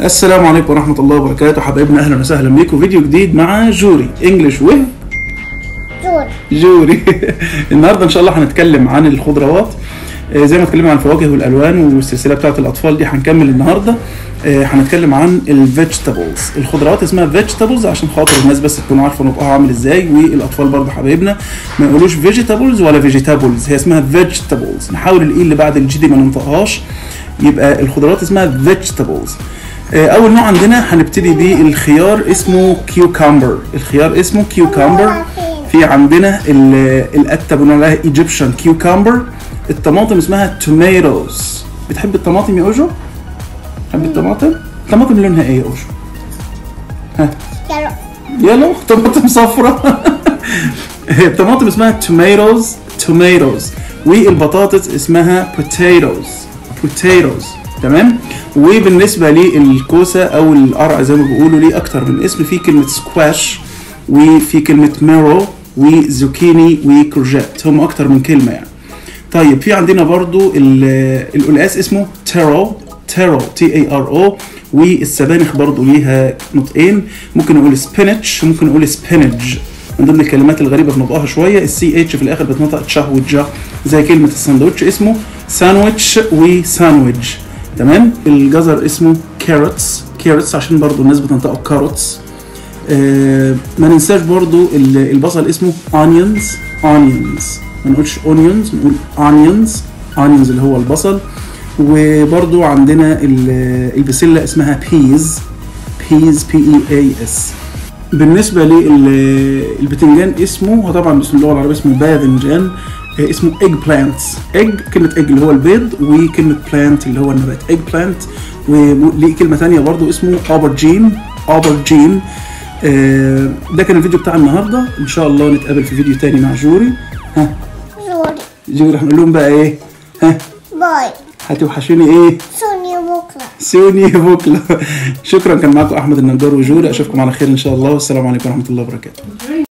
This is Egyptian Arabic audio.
السلام عليكم ورحمة الله وبركاته حبايبنا أهلا وسهلا بيكم فيديو جديد مع جوري انجلش و جود جوري النهارده ان شاء الله هنتكلم عن الخضروات آه، زي ما اتكلمنا عن الفواكه والالوان والسلسله بتاعه الاطفال دي هنكمل النهارده آه، هنتكلم عن الفيجيتابلز الخضروات اسمها فيجيتابلز عشان خاطر الناس بس تكون عارفه نطقها عامل ازاي والاطفال برضه حبايبنا ما يقولوش فيجيتابلز ولا فيجيتابلز هي اسمها فيجيتابلز نحاول الاي اللي بعد الجي دي ما ننطقهاش يبقى الخضروات اسمها فيجيتابلز اول نوع عندنا هنبتدي بالخيار اسمه كيوكامبر الخيار اسمه كيوكامبر في عندنا ال- القته بنقول عليها ايجيبشن كيوكامبر الطماطم اسمها توميتوز بتحب الطماطم يا اوجو؟ بتحب الطماطم؟ الطماطم لونها ايه يا اوجو؟ ها يلا يلا طماطم صفراء الطماطم اسمها توميتوز توميتوز والبطاطس اسمها بوتيتوز بوتيتوز تمام وبالنسبه للكوسه او القرع زي ما بيقولوا ليه اكتر من اسم في كلمه سكواش وفي كلمه ميرو وزوكيني وكورجيت هم اكتر من كلمه يعني طيب في عندنا برضو ال- القلقاس اسمه تيرو تيرو تي اي ار او والسبانخ برضو ليها نطقين ممكن نقول سبينتش ممكن نقول سبينج من ضمن الكلمات الغريبه في نطقها شويه السي اتش في الاخر بتنطق تشه وجا زي كلمه الساندوتش اسمه ساندويتش وساندويتش تمام الجزر اسمه كاروتس كاروتس عشان برضو الناس بتنطقه كاروتس آه، ما ننساش برضو ال- البصل اسمه onions onions ما نقولش onions نقول onions onions اللي هو البصل وبرضو عندنا ال- البسلة اسمها peas peas p e a s بالنسبة للبتنجان اسمه هو طبعا باسم اللغة العربية اسمه باذنجان آه، اسمه egg plants egg كلمة egg اللي هو البيض وكلمة plant اللي هو النبات egg plant وليه كلمة تانية برضو اسمه aubergine aubergine آه، ده كان الفيديو بتاع النهارده ان شاء الله نتقابل في فيديو تاني مع جوري ها جود جوري هنقول لهم بقى ايه ها باي هتوحشوني ايه سوني بكره سوني بكره شكرا كان معاكم احمد النجار وجوري اشوفكم على خير ان شاء الله والسلام عليكم ورحمه الله وبركاته